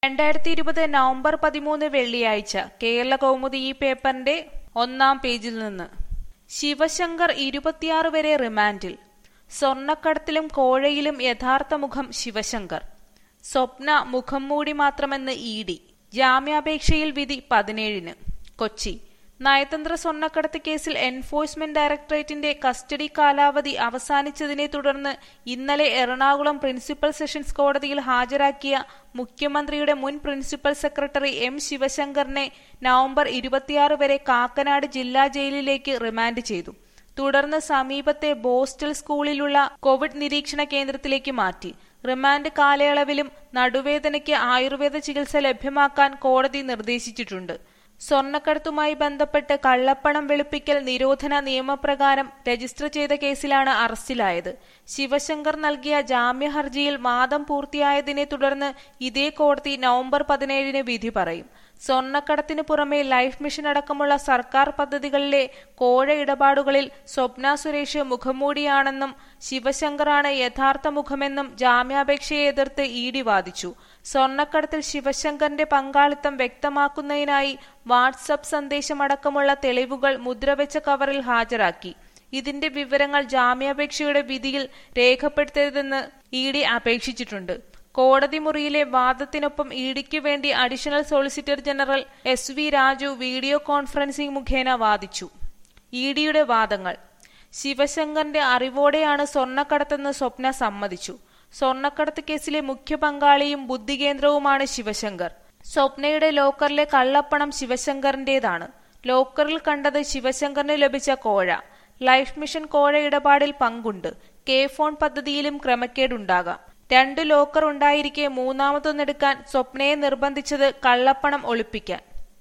രണ്ടായിരത്തി ഇരുപത് നവംബർ പതിമൂന്ന് വെള്ളിയാഴ്ച കേരള കൗമുദി ഈ പേപ്പറിന്റെ ഒന്നാം പേജിൽ നിന്ന് ശിവശങ്കർ ഇരുപത്തിയാറ് വരെ റിമാൻഡിൽ സ്വർണ്ണക്കടത്തിലും കോഴയിലും യഥാർത്ഥ മുഖം ശിവശങ്കർ സ്വപ്ന മുഖം മൂടി മാത്രമെന്ന് ഇ ഡി ജാമ്യാപേക്ഷയിൽ വിധി പതിനേഴിന് കൊച്ചി നയതന്ത്ര സ്വർണ്ണക്കടത്ത് കേസിൽ എൻഫോഴ്സ്മെന്റ് ഡയറക്ടറേറ്റിന്റെ കസ്റ്റഡി കാലാവധി അവസാനിച്ചതിനെ തുടർന്ന് ഇന്നലെ എറണാകുളം പ്രിൻസിപ്പൽ സെഷൻസ് കോടതിയിൽ ഹാജരാക്കിയ മുഖ്യമന്ത്രിയുടെ മുൻ പ്രിൻസിപ്പൽ സെക്രട്ടറി എം ശിവശങ്കറിനെ നവംബർ ഇരുപത്തിയാറ് വരെ കാക്കനാട് ജില്ലാ ജയിലിലേക്ക് റിമാൻഡ് ചെയ്തു തുടർന്ന് സമീപത്തെ ബോസ്റ്റൽ സ്കൂളിലുള്ള കോവിഡ് നിരീക്ഷണ കേന്ദ്രത്തിലേക്ക് മാറ്റി റിമാൻഡ് കാലയളവിലും നടുവേദനയ്ക്ക് ആയുർവേദ ചികിത്സ ലഭ്യമാക്കാൻ കോടതി നിർദ്ദേശിച്ചിട്ടുണ്ട് സ്വർണ്ണക്കടത്തുമായി ബന്ധപ്പെട്ട് കള്ളപ്പണം വെളുപ്പിക്കൽ നിരോധന നിയമപ്രകാരം രജിസ്റ്റർ ചെയ്ത കേസിലാണ് അറസ്റ്റിലായത് ശിവശങ്കർ നൽകിയ ജാമ്യ ഹർജിയിൽ വാദം പൂർത്തിയായതിനെ തുടർന്ന് ഇതേ കോടതി നവംബർ പതിനേഴിന് വിധി പറയും സ്വർണ്ണക്കടത്തിനു പുറമെ ലൈഫ് മിഷൻ അടക്കമുള്ള സർക്കാർ പദ്ധതികളിലെ കോഴ ഇടപാടുകളിൽ സ്വപ്ന സുരേഷ് മുഖംമൂടിയാണെന്നും ശിവശങ്കറാണ് യഥാർത്ഥ മുഖമെന്നും ജാമ്യാപേക്ഷയെ എതിർത്ത് ഇ ഡി വാദിച്ചു സ്വർണ്ണക്കടത്തിൽ ശിവശങ്കറിന്റെ പങ്കാളിത്തം വ്യക്തമാക്കുന്നതിനായി വാട്സപ്പ് സന്ദേശമടക്കമുള്ള തെളിവുകൾ മുദ്രവെച്ച കവറിൽ ഹാജരാക്കി ഇതിന്റെ വിവരങ്ങൾ ജാമ്യാപേക്ഷയുടെ വിധിയിൽ രേഖപ്പെടുത്തരുതെന്ന് ഇ ഡി അപേക്ഷിച്ചിട്ടുണ്ട് കോടതി മുറിയിലെ വാദത്തിനൊപ്പം ഇഡിക്ക് വേണ്ടി additional solicitor general S V Raju video conferencing മുഖേന വാദിച്ചു ഇ ഡിയുടെ വാദങ്ങൾ ശിവശങ്കറിന്റെ അറിവോടെയാണ് സ്വർണ്ണക്കടത്തെന്ന് സ്വപ്ന സമ്മതിച്ചു സ്വർണ്ണക്കടത്ത് കേസിലെ മുഖ്യ പങ്കാളിയും ബുദ്ധികേന്ദ്രവുമാണ് ശിവശങ്കർ സ്വപ്നയുടെ ലോക്കറിലെ കള്ളപ്പണം ശിവശങ്കറിന്റേതാണ് ലോക്കറിൽ കണ്ടത് ശിവശങ്കറിന് ലഭിച്ച കോഴ ലൈഫ് മിഷൻ കോഴ ഇടപാടിൽ പങ്കുണ്ട് കെ ഫോൺ പദ്ധതിയിലും ക്രമക്കേടുണ്ടാകാം രണ്ട് ലോക്കർ ഉണ്ടായിരിക്കെ മൂന്നാമതൊന്നെടുക്കാൻ സ്വപ്നയെ നിർബന്ധിച്ചത് കള്ളപ്പണം ഒളിപ്പിക്കാൻ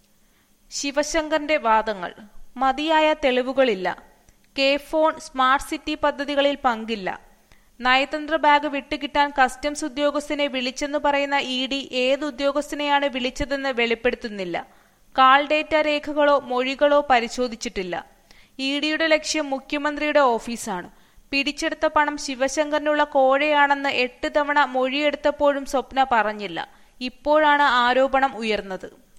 ശിവശങ്കറിന്റെ വാദങ്ങൾ മതിയായ തെളിവുകളില്ല കെ ഫോൺ സ്മാർട്ട് സിറ്റി പദ്ധതികളിൽ പങ്കില്ല നയതന്ത്ര ബാഗ് വിട്ടുകിട്ടാൻ കസ്റ്റംസ് ഉദ്യോഗസ്ഥനെ വിളിച്ചെന്ന് പറയുന്ന ഇ ഡി ഏത് ഉദ്യോഗസ്ഥനെയാണ് വിളിച്ചതെന്ന് വെളിപ്പെടുത്തുന്നില്ല കാൾ ഡേറ്റ രേഖകളോ മൊഴികളോ പരിശോധിച്ചിട്ടില്ല ഇ ഡിയുടെ ലക്ഷ്യം മുഖ്യമന്ത്രിയുടെ ഓഫീസാണ് പിടിച്ചെടുത്ത പണം ശിവശങ്കറിനുള്ള കോഴയാണെന്ന് എട്ട് തവണ മൊഴിയെടുത്തപ്പോഴും സ്വപ്ന പറഞ്ഞില്ല ഇപ്പോഴാണ് ആരോപണം ഉയർന്നത്